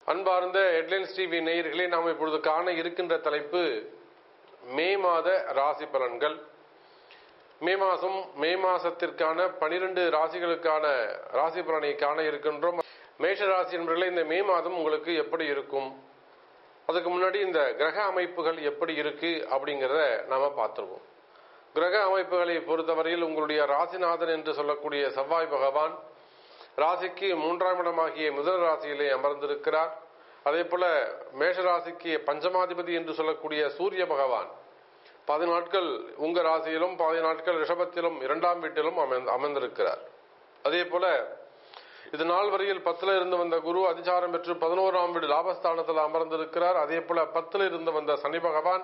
அன்பார்ந்த headlines TV நேயர்களே நாம் இப்பொழுது காண இருக்கின்ற தலைப்பு மே மாத ராசி பலன்கள் மே மாதம் மே மாசத்திற்கான பனிரெண்டு ராசிகளுக்கான ராசி பலனை காண இருக்கின்றோம் மேஷ ராசி என்பவர்களே இந்த மே மாதம் உங்களுக்கு எப்படி இருக்கும் அதுக்கு முன்னாடி இந்த கிரக அமைப்புகள் எப்படி இருக்கு அப்படிங்கிறத நாம பார்த்துருவோம் கிரக அமைப்புகளை பொறுத்தவரையில் உங்களுடைய ராசிநாதன் என்று சொல்லக்கூடிய செவ்வாய் பகவான் ராசிக்கு மூன்றாம் இடமாகிய முதல் ராசியிலே அமர்ந்திருக்கிறார் அதே போல மேஷ ராசிக்கு பஞ்சமாதிபதி என்று சொல்லக்கூடிய சூரிய பகவான் பதி நாட்கள் உங்க ராசியிலும் பாதி நாட்கள் ரிஷபத்திலும் இரண்டாம் வீட்டிலும் அமர்ந்து அமர்ந்திருக்கிறார் அதே போல இது நாள் வரையில் பத்துல இருந்து வந்த குரு அதிசாரம் பெற்று பதினோராம் வீடு லாபஸ்தானத்தில் அமர்ந்திருக்கிறார் அதே போல பத்துல இருந்து வந்த சனி பகவான்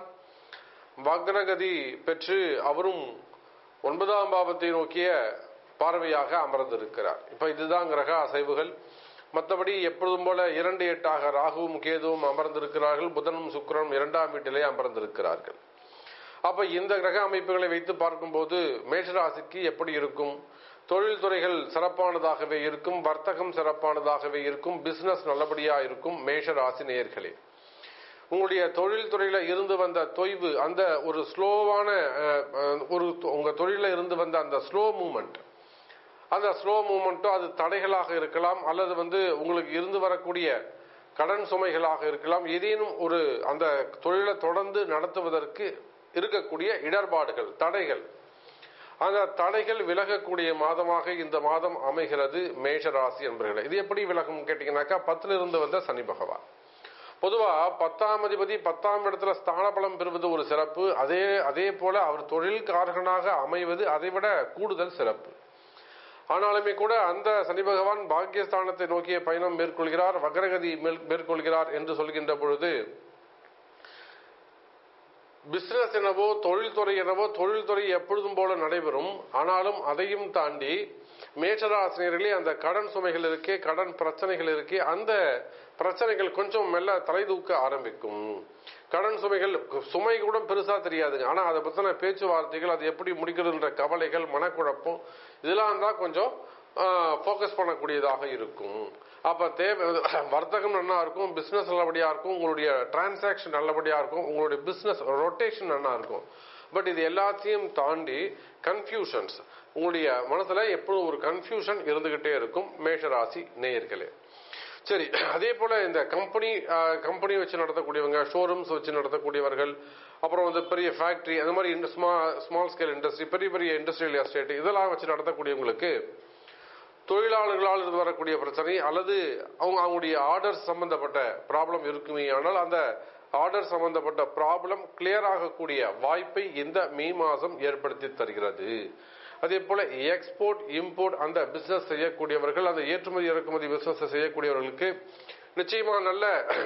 வக்ரகதி பெற்று அவரும் ஒன்பதாம் பாவத்தை நோக்கிய பார்வையாக அமர்ந்திருக்கிறார் இப்ப இதுதான் கிரக அசைவுகள் மற்றபடி எப்பொழுதும் போல இரண்டு எட்டாக ராகுவும் கேதுவும் அமர்ந்திருக்கிறார்கள் புதனும் சுக்கிரனும் இரண்டாம் வீட்டிலே அமர்ந்திருக்கிறார்கள் அப்ப இந்த கிரக அமைப்புகளை வைத்து பார்க்கும்போது மேஷராசிக்கு எப்படி இருக்கும் தொழில் துறைகள் சிறப்பானதாகவே இருக்கும் வர்த்தகம் சிறப்பானதாகவே இருக்கும் பிசினஸ் நல்லபடியா இருக்கும் மேஷராசி நேயர்களே உங்களுடைய தொழில் துறையில இருந்து வந்த தொய்வு அந்த ஒரு ஸ்லோவான ஒரு உங்க தொழில இருந்து வந்த அந்த ஸ்லோ மூமெண்ட் அந்த ஸ்லோ மூமெண்ட்டும் அது தடைகளாக இருக்கலாம் அல்லது வந்து உங்களுக்கு இருந்து வரக்கூடிய கடன் சுமைகளாக இருக்கலாம் ஏதேனும் ஒரு அந்த தொழிலை தொடர்ந்து நடத்துவதற்கு இருக்கக்கூடிய இடர்பாடுகள் தடைகள் அந்த தடைகள் விலகக்கூடிய மாதமாக இந்த மாதம் அமைகிறது மேஷராசி என்பர்களே இது எப்படி விலகும் கேட்டீங்கன்னாக்கா பத்துல இருந்து வந்த சனி பகவான் பொதுவா பத்தாம் அதிபதி பத்தாம் இடத்துல ஸ்தான பலம் பெறுவது ஒரு சிறப்பு அதே அதே போல அவர் தொழில்காரகனாக அமைவது அதைவிட கூடுதல் சிறப்பு ஆனாலுமே கூட அந்த சனி பகவான் பாக்கியஸ்தானத்தை நோக்கிய பயணம் மேற்கொள்கிறார் வக்ரகதி மேற்கொள்கிறார் என்று சொல்கின்ற பொழுது பிசினஸ் எனவோ தொழில்துறை எனவோ தொழில்துறை எப்பொழுதும் போல நடைபெறும் ஆனாலும் அதையும் தாண்டி மேஷராசினியர்களே அந்த கடன் சுமைகள் இருக்கே கடன் பிரச்சனைகள் இருக்கே அந்த பிரச்சனைகள் கொஞ்சம் மெல்ல தலை தூக்க ஆரம்பிக்கும் கடன் சுமைகள் சுமை கூட பெருசா தெரியாதுங்க ஆனா அதை பத்தின பேச்சுவார்த்தைகள் அது எப்படி முடிக்கிறதுன்ற கவலைகள் மனக்குழப்பம் இதெல்லாம் தான் கொஞ்சம் ஃபோக்கஸ் பண்ணக்கூடியதாக இருக்கும் அப்ப தேவை வர்த்தகம் நல்லா இருக்கும் பிசினஸ் நல்லபடியா இருக்கும் உங்களுடைய டிரான்சாக்ஷன் நல்லபடியா இருக்கும் உங்களுடைய பிசினஸ் ரொட்டேஷன் நல்லா இருக்கும் பட் இது எல்லாத்தையும் தாண்டி கன்ஃபியூஷன்ஸ் உங்களுடைய மனசுல எப்பொழுதும் ஒரு கன்ஃபியூஷன் இருந்துகிட்டே இருக்கும் மேஷராசி நேயர்களே சரி அதே போல இந்த கம்பெனி கம்பெனி வச்சு நடத்தக்கூடியவங்க ஷோரூம்ஸ் வச்சு நடத்தக்கூடியவர்கள் அப்புறம் வந்து பெரிய ஃபேக்டரி அந்த மாதிரி ஸ்மால் ஸ்கேல் இண்டஸ்ட்ரி பெரிய பெரிய இண்டஸ்ட்ரியல் எஸ்டேட் இதெல்லாம் வச்சு நடத்தக்கூடியவங்களுக்கு தொழிலாளர்களால் இருந்து வரக்கூடிய பிரச்சனை அல்லது அவங்க அவங்களுடைய ஆர்டர் சம்பந்தப்பட்ட ப்ராப்ளம் இருக்குமே ஆனால் அந்த ஆர்டர் சம்பந்தப்பட்ட ப்ராப்ளம் கிளியர் ஆகக்கூடிய வாய்ப்பை இந்த மே மாதம் ஏற்படுத்தி தருகிறது அதே போல எக்ஸ்போர்ட் இம்போர்ட் அந்த பிசினஸ் செய்யக்கூடியவர்கள் அந்த ஏற்றுமதி இறக்குமதி பிசினஸ் செய்யக்கூடியவர்களுக்கு நிச்சயமா நல்ல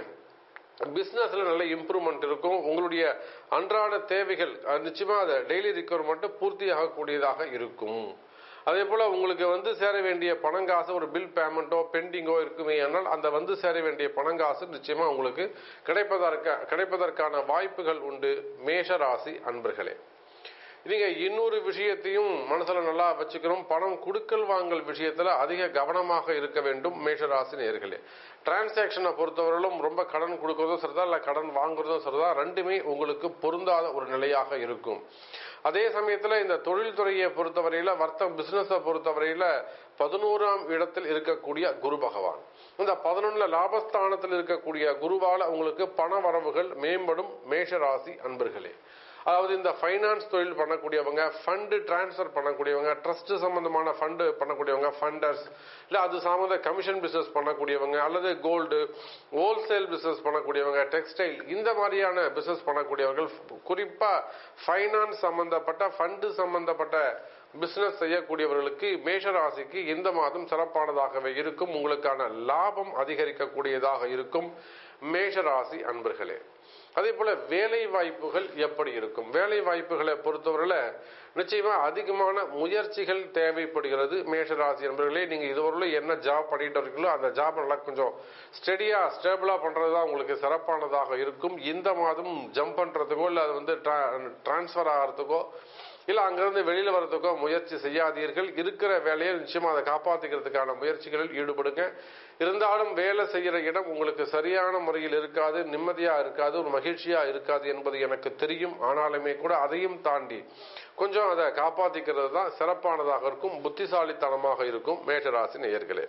பிசினஸ்ல நல்ல இம்ப்ரூவ்மெண்ட் இருக்கும் உங்களுடைய அன்றாட தேவைகள் நிச்சயமா அதை டெய்லி ரிக்வயர்மெண்ட் பூர்த்தி ஆகக்கூடியதாக இருக்கும் அதே போல உங்களுக்கு வந்து சேர வேண்டிய பணங்காசு ஒரு பில் பேமெண்ட்டோ பெண்டிங்கோ இருக்குமே ஆனால் அந்த வந்து சேர வேண்டிய பணங்காசு நிச்சயமா உங்களுக்கு கிடைப்பதற்க கிடைப்பதற்கான வாய்ப்புகள் உண்டு மேஷ ராசி அன்பர்களே நீங்க இன்னொரு விஷயத்தையும் மனசுல நல்லா வச்சுக்கணும் பணம் கொடுக்கல் வாங்கல் விஷயத்துல அதிக கவனமாக இருக்க வேண்டும் மேஷராசி நேர்களே டிரான்சாக்ஷனை பொறுத்தவரையிலும் ரொம்ப கடன் கொடுக்கறதும் சரிதான் இல்ல கடன் வாங்குறதும் சரிதான் ரெண்டுமே உங்களுக்கு பொருந்தாத ஒரு நிலையாக இருக்கும் அதே சமயத்துல இந்த தொழில்துறையை பொறுத்தவரையில வர்த்தகம் பிசினஸை பொறுத்தவரையில பதினோராம் இடத்தில் இருக்கக்கூடிய குரு பகவான் இந்த பதினொன்னுல லாபஸ்தானத்தில் இருக்கக்கூடிய குருவால உங்களுக்கு பண வரவுகள் மேம்படும் மேஷராசி அன்பர்களே அதாவது இந்த ஃபைனான்ஸ் தொழில் பண்ணக்கூடியவங்க ஃபண்டு டிரான்ஸ்ஃபர் பண்ணக்கூடியவங்க ட்ரஸ்ட் சம்பந்தமான ஃபண்டு பண்ணக்கூடியவங்க ஃபண்டர்ஸ் இல்லை அது சம்மந்த கமிஷன் பிசினஸ் பண்ணக்கூடியவங்க அல்லது கோல்டு ஹோல்சேல் பிசினஸ் பண்ணக்கூடியவங்க டெக்ஸ்டைல் இந்த மாதிரியான பிசினஸ் பண்ணக்கூடியவர்கள் குறிப்பா ஃபைனான்ஸ் சம்பந்தப்பட்ட ஃபண்டு சம்பந்தப்பட்ட பிசினஸ் செய்யக்கூடியவர்களுக்கு மேஷராசிக்கு இந்த மாதம் சிறப்பானதாகவே இருக்கும் உங்களுக்கான லாபம் அதிகரிக்கக்கூடியதாக இருக்கும் மேஷராசி அன்பர்களே அதே போல வேலை வாய்ப்புகள் எப்படி இருக்கும் வேலை வாய்ப்புகளை பொறுத்தவரையில நிச்சயமா அதிகமான முயற்சிகள் தேவைப்படுகிறது மேஷராசி என்பவர்களே நீங்க இதுவரையில என்ன ஜாப் பண்ணிட்டு இருக்கீங்களோ அந்த ஜாப் நல்லா கொஞ்சம் ஸ்டெடியா ஸ்டேபிளா பண்றதுதான் உங்களுக்கு சிறப்பானதாக இருக்கும் இந்த மாதம் ஜம்ப் பண்றதுக்கோ இல்ல அது வந்து டிரான்ஸ்பர் ஆகிறதுக்கோ இல்ல அங்கிருந்து வெளியில வர்றதுக்கோ முயற்சி செய்யாதீர்கள் இருக்கிற வேலையை நிச்சயமா அதை காப்பாத்திக்கிறதுக்கான முயற்சிகளில் ஈடுபடுங்க இருந்தாலும் வேலை செய்யற இடம் உங்களுக்கு சரியான முறையில் இருக்காது நிம்மதியா இருக்காது ஒரு மகிழ்ச்சியா இருக்காது என்பது எனக்கு தெரியும் ஆனாலுமே கூட அதையும் தாண்டி கொஞ்சம் அதை காப்பாத்திக்கிறது தான் சிறப்பானதாக இருக்கும் புத்திசாலித்தனமாக இருக்கும் மேஷராசி நேயர்களே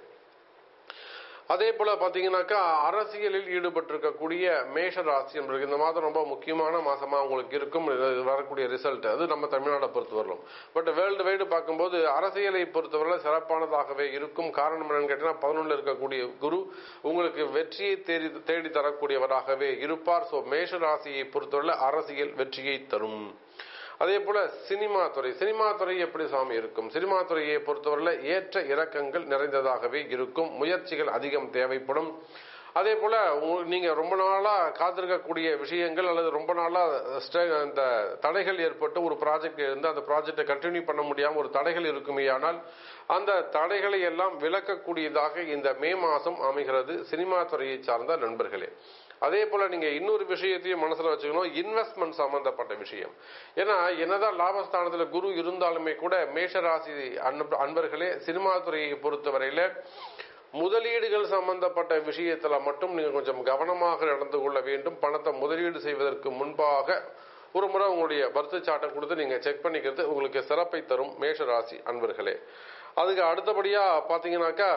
அதே போல பாத்தீங்கன்னாக்கா அரசியலில் ஈடுபட்டிருக்கக்கூடிய மேஷ ராசி என்பது இந்த மாதம் ரொம்ப முக்கியமான மாசமா உங்களுக்கு இருக்கும் இது வரக்கூடிய ரிசல்ட் அது நம்ம தமிழ்நாட்டை பொறுத்து வரலாம் பட் வேர்ல்டு வைடு பார்க்கும்போது அரசியலை பொறுத்தவரை சிறப்பானதாகவே இருக்கும் காரணம் என்னன்னு கேட்டீங்கன்னா பதினொன்றில் இருக்கக்கூடிய குரு உங்களுக்கு வெற்றியை தேடி தேடி தரக்கூடியவராகவே இருப்பார் ஸோ மேஷ ராசியை பொறுத்தவரை அரசியல் வெற்றியை தரும் அதே போல சினிமா துறை சினிமா துறை எப்படி சாமி இருக்கும் சினிமா துறையை பொறுத்தவரையில் ஏற்ற இறக்கங்கள் நிறைந்ததாகவே இருக்கும் முயற்சிகள் அதிகம் தேவைப்படும் அதே போல உங்க- நீங்க ரொம்ப நாளா காத்திருக்கக்கூடிய விஷயங்கள் அல்லது ரொம்ப நாளா ஸ்ட- இந்த தடைகள் ஏற்பட்டு ஒரு ப்ராஜெக்ட் இருந்து அந்த ப்ராஜெக்டை கண்டினியூ பண்ண முடியாம ஒரு தடைகள் இருக்குமே ஆனால் அந்த தடைகளை எல்லாம் விளக்கக்கூடியதாக இந்த மே மாதம் அமைகிறது சினிமா துறையை சார்ந்த நண்பர்களே அதே போல நீங்க இன்னொரு விஷயத்தையும் மனசுல வச்சுக்கணும் இன்வெஸ்ட்மெண்ட் சம்பந்தப்பட்ட விஷயம் ஏன்னா என்னதான் லாபஸ்தானத்துல குரு இருந்தாலுமே கூட மேஷராசி அன்ப- அன்பர்களே சினிமா துறையை பொறுத்தவரையில முதலீடுகள் சம்பந்தப்பட்ட விஷயத்துல மட்டும் நீங்க கொஞ்சம் கவனமாக நடந்து கொள்ள வேண்டும் பணத்தை முதலீடு செய்வதற்கு முன்பாக ஒரு முறை உங்களுடைய பர்த் சார்ட்டை கொடுத்து நீங்க செக் பண்ணிக்கிறது உங்களுக்கு சிறப்பை தரும் மேஷராசி அன்பர்களே அதுக்கு அடுத்தபடியா பாத்தீங்கன்னாக்கா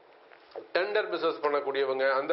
டெண்டர் பிசினஸ் பண்ணக்கூடியவங்க அந்த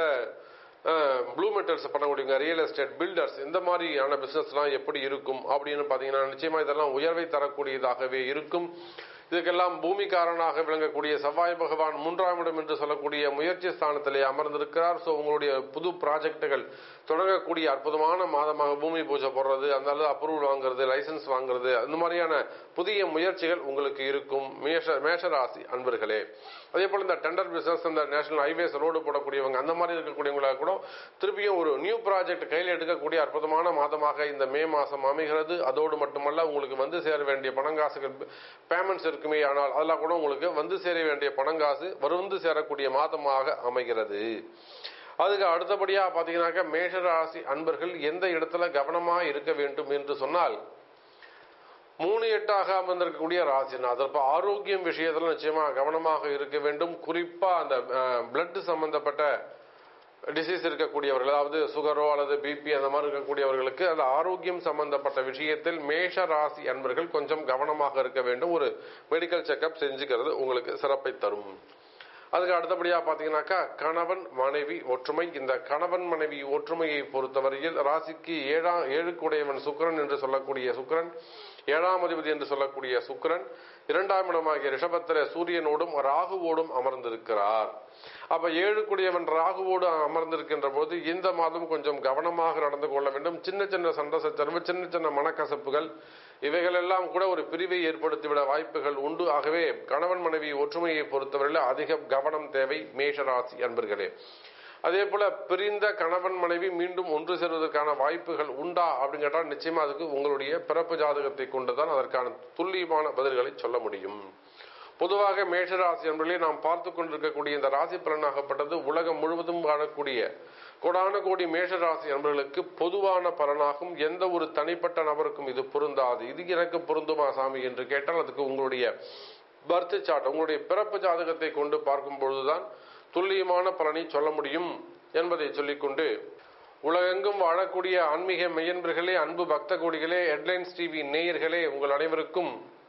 ப்ளூ மெட்டல்ஸ் பண்ணக்கூடியவங்க ரியல் எஸ்டேட் பில்டர்ஸ் இந்த மாதிரியான பிசினஸ்லாம் எப்படி இருக்கும் அப்படின்னு பார்த்தீங்கன்னா நிச்சயமா இதெல்லாம் உயர்வை தரக்கூடியதாகவே இருக்கும் இதுக்கெல்லாம் பூமிக்காரனாக விளங்கக்கூடிய செவ்வாய் பகவான் மூன்றாம் இடம் என்று சொல்லக்கூடிய முயற்சி ஸ்தானத்திலே அமர்ந்திருக்கிறார் ஸோ உங்களுடைய புது ப்ராஜெக்டுகள் தொடங்கக்கூடிய அற்புதமான மாதமாக பூமி பூஜை போடுறது அந்த அளவு அப்ரூவல் வாங்குறது லைசன்ஸ் வாங்குறது அந்த மாதிரியான புதிய முயற்சிகள் உங்களுக்கு இருக்கும் மேஷ மேஷராசி அன்பர்களே அதே போல இந்த டெண்டர் பிசினஸ் இந்த நேஷனல் ஹைவேஸ் ரோடு போடக்கூடியவங்க அந்த மாதிரி இருக்கக்கூடியவங்களா கூட திருப்பியும் ஒரு நியூ ப்ராஜெக்ட் கையில் எடுக்கக்கூடிய அற்புதமான மாதமாக இந்த மே மாதம் அமைகிறது அதோடு மட்டுமல்ல உங்களுக்கு வந்து சேர வேண்டிய பணங்காசுகள் பேமெண்ட்ஸ் இருக்குமே ஆனால் அதெல்லாம் கூட உங்களுக்கு வந்து சேர வேண்டிய பணங்காசு வந்து சேரக்கூடிய மாதமாக அமைகிறது அதுக்கு அடுத்தபடியா பாத்தீங்கன்னாக்கா மேஷராசி அன்பர்கள் எந்த இடத்துல கவனமா இருக்க வேண்டும் என்று சொன்னால் மூணு எட்டாக அமர்ந்திருக்கக்கூடிய ராசிநாதர் இப்போ ஆரோக்கியம் விஷயத்துல நிச்சயமா கவனமாக இருக்க வேண்டும் குறிப்பா அந்த பிளட் சம்பந்தப்பட்ட டிசீஸ் இருக்கக்கூடியவர்கள் அதாவது சுகரோ அல்லது பிபி அந்த மாதிரி இருக்கக்கூடியவர்களுக்கு அந்த ஆரோக்கியம் சம்பந்தப்பட்ட விஷயத்தில் மேஷ ராசி அன்பர்கள் கொஞ்சம் கவனமாக இருக்க வேண்டும் ஒரு மெடிக்கல் செக்கப் செஞ்சுக்கிறது உங்களுக்கு சிறப்பை தரும் அதுக்கு அடுத்தபடியா பாத்தீங்கன்னாக்கா கணவன் மனைவி ஒற்றுமை இந்த கணவன் மனைவி ஒற்றுமையை பொறுத்தவரையில் ராசிக்கு ஏழாம் ஏழுக்குடையவன் சுக்கிரன் என்று சொல்லக்கூடிய சுக்கிரன் ஏழாம் அதிபதி என்று சொல்லக்கூடிய சுக்கிரன் இரண்டாம் இடமாகிய ரிஷபத்தில சூரியனோடும் ராகுவோடும் அமர்ந்திருக்கிறார் அப்ப ஏழுக்குடையவன் ராகுவோடு அமர்ந்திருக்கின்ற போது இந்த மாதம் கொஞ்சம் கவனமாக நடந்து கொள்ள வேண்டும் சின்ன சின்ன சண்டை சச்சரவு சின்ன சின்ன மனக்கசப்புகள் இவைகளெல்லாம் கூட ஒரு பிரிவை ஏற்படுத்திவிட வாய்ப்புகள் உண்டு ஆகவே கணவன் மனைவி ஒற்றுமையை பொறுத்தவரையில் அதிக கவனம் தேவை மேஷராசி அன்பர்களே அதே போல பிரிந்த கணவன் மனைவி மீண்டும் ஒன்று சேர்வதற்கான வாய்ப்புகள் உண்டா அப்படின்னு கேட்டால் நிச்சயமா அதுக்கு உங்களுடைய பிறப்பு ஜாதகத்தை கொண்டுதான் அதற்கான துல்லியமான பதில்களை சொல்ல முடியும் பொதுவாக மேஷராசி என்பதிலே நாம் பார்த்து கொண்டிருக்கக்கூடிய இந்த ராசி பலனாகப்பட்டது உலகம் முழுவதும் வாழக்கூடிய கோடான கோடி மேஷராசி என்பவர்களுக்கு பொதுவான பலனாகும் எந்த ஒரு தனிப்பட்ட நபருக்கும் இது பொருந்தாது இது எனக்கு பொருந்துமா சாமி என்று கேட்டால் அதுக்கு உங்களுடைய பர்த் சார்ட் உங்களுடைய பிறப்பு ஜாதகத்தை கொண்டு பார்க்கும் பொழுதுதான் துல்லியமான பலனை சொல்ல முடியும் என்பதை சொல்லிக்கொண்டு உலகெங்கும் வாழக்கூடிய ஆன்மீக மெய்யன்பர்களே அன்பு பக்த கோடிகளே ஹெட்லைன்ஸ் டிவி நேயர்களே உங்கள் அனைவருக்கும்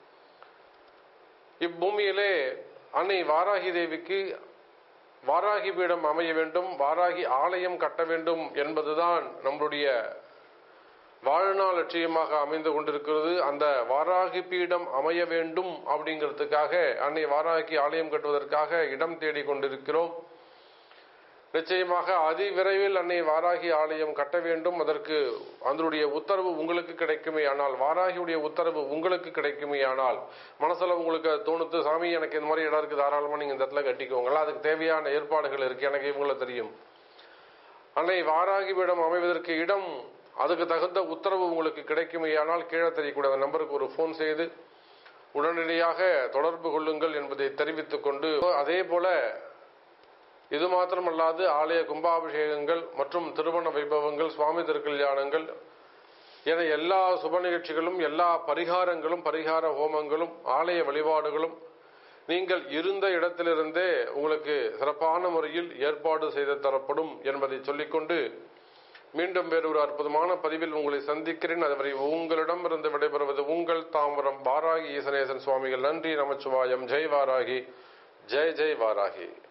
இப்பூமியிலே அன்னை வாராகி தேவிக்கு வாராகி பீடம் அமைய வேண்டும் வாராகி ஆலயம் கட்ட வேண்டும் என்பதுதான் நம்முடைய வாழ்நாள் லட்சியமாக அமைந்து கொண்டிருக்கிறது அந்த வாராகி பீடம் அமைய வேண்டும் அப்படிங்கிறதுக்காக அன்னை வாராகி ஆலயம் கட்டுவதற்காக இடம் தேடி கொண்டிருக்கிறோம் நிச்சயமாக அதி விரைவில் அன்னை வாராகி ஆலயம் கட்ட வேண்டும் அதற்கு அதனுடைய உத்தரவு உங்களுக்கு கிடைக்குமே ஆனால் வாராகியுடைய உத்தரவு உங்களுக்கு கிடைக்குமே ஆனால் மனசுல உங்களுக்கு தோணுத்து சாமி எனக்கு இந்த மாதிரி இடம் இருக்கு தாராளமா நீங்க இந்த இடத்துல கட்டிக்கோங்களா அதுக்கு தேவையான ஏற்பாடுகள் இருக்கு எனக்கு இவங்கள தெரியும் அன்னை வாராகி பீடம் அமைவதற்கு இடம் அதுக்கு தகுந்த உத்தரவு உங்களுக்கு கிடைக்குமே ஆனால் கீழே தெரியக்கூடிய அந்த நம்பருக்கு ஒரு ஃபோன் செய்து உடனடியாக தொடர்பு கொள்ளுங்கள் என்பதை தெரிவித்துக் கொண்டு அதே போல இது மாத்திரமல்லாது ஆலய கும்பாபிஷேகங்கள் மற்றும் திருமண வைபவங்கள் சுவாமி திருக்கல்யாணங்கள் என எல்லா சுப நிகழ்ச்சிகளும் எல்லா பரிகாரங்களும் பரிகார ஹோமங்களும் ஆலய வழிபாடுகளும் நீங்கள் இருந்த இடத்திலிருந்தே உங்களுக்கு சிறப்பான முறையில் ஏற்பாடு செய்து தரப்படும் என்பதை சொல்லிக்கொண்டு மீண்டும் வேறொரு அற்புதமான பதிவில் உங்களை சந்திக்கிறேன் அதுவரை உங்களிடமிருந்து விடைபெறுவது உங்கள் தாம்பரம் வாராகி ஈசனேசன் சுவாமிகள் நன்றி நமச்சிவாயம் ஜெய் வாராகி ஜெய் ஜெய் வாராகி